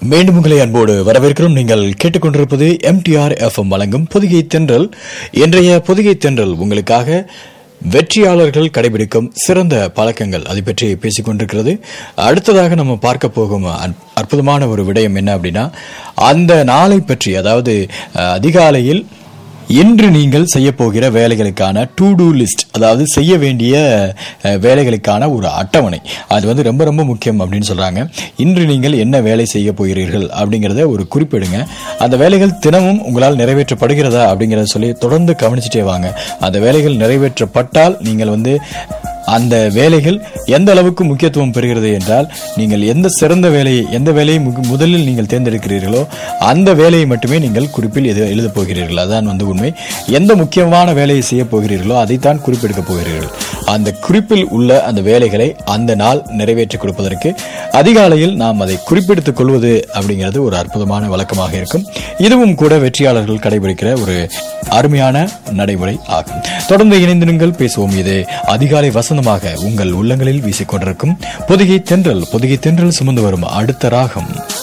மீண்டும் உங்களை அன்போடு வரவேற்கிறோம் நீங்கள் கேட்டுக்கொண்டிருப்பது எம்டிஆர் எஃப்எம் வழங்கும் பொதிகை தென்றல் இன்றைய பொதிகை தென்றல் உங்களுக்காக வெற்றியாளர்கள் கடைபிடிக்கும் சிறந்த பழக்கங்கள் அதை பற்றி பேசிக் கொண்டிருக்கிறது அடுத்ததாக நம்ம பார்க்க போகும் அற்- அற்புதமான ஒரு விடயம் என்ன அப்படின்னா அந்த நாளை பற்றி அதாவது அஹ், அதிகாலையில் இன்று நீங்கள் செய்ய போகிற வேலைகளுக்கான டு டூ லிஸ்ட் அதாவது செய்ய வேண்டிய அஹ், வேலைகளுக்கான ஒரு அட்டவணை அது வந்து ரொம்ப ரொம்ப முக்கியம் அப்படின்னு சொல்றாங்க இன்று நீங்கள் என்ன வேலை செய்ய போகிறீர்கள் அப்படிங்கறத ஒரு குறிப்பிடுங்க அந்த வேலைகள் தினமும் உங்களால் நிறைவேற்றப்படுகிறதா அப்படிங்கறத சொல்லி தொடர்ந்து கவனிச்சுட்டே வாங்க அந்த வேலைகள் நிறைவேற்றப்பட்டால் நீங்கள் வந்து அந்த வேலைகள் எந்த அளவுக்கு முக்கியத்துவம் பெறுகிறது என்றால் நீங்கள் எந்த சிறந்த வேலையை எந்த வேலையை முக- முதலில் நீங்கள் தேர்ந்தெடுக்கிறீர்களோ அந்த வேலையை மட்டுமே நீங்கள் குறிப்பில் எது எழுதப் போகிறீர்கள் அதான் வந்து உண்மை எந்த முக்கியமான வேலையை செய்ய போகிறீர்களோ அதைத்தான் குறிப்பெடுக்கப் போகிறீர்கள் அந்த குறிப்பில் உள்ள அந்த வேலைகளை அந்த நாள் நிறைவேற்றி கொடுப்பதற்கு அதிகாலையில் நாம் அதை குறிப்பெடுத்துக் கொள்வது அப்படிங்கிறது ஒரு அற்புதமான வழக்கமாக இருக்கும் இதுவும் கூட வெற்றியாளர்கள் கடைபிடிக்கிற ஒரு அருமையான நடைமுறை ஆகும் தொடர்ந்து இணைந்திருங்கள் பேசுவோம் இது அதிகாலை வசந்தமாக உங்கள் உள்ளங்களில் வீசிக்கொண்டிருக்கும் பொதிகை தென்றல் பொதிகை தென்றல் சுமந்து வரும் அடுத்த ராகம்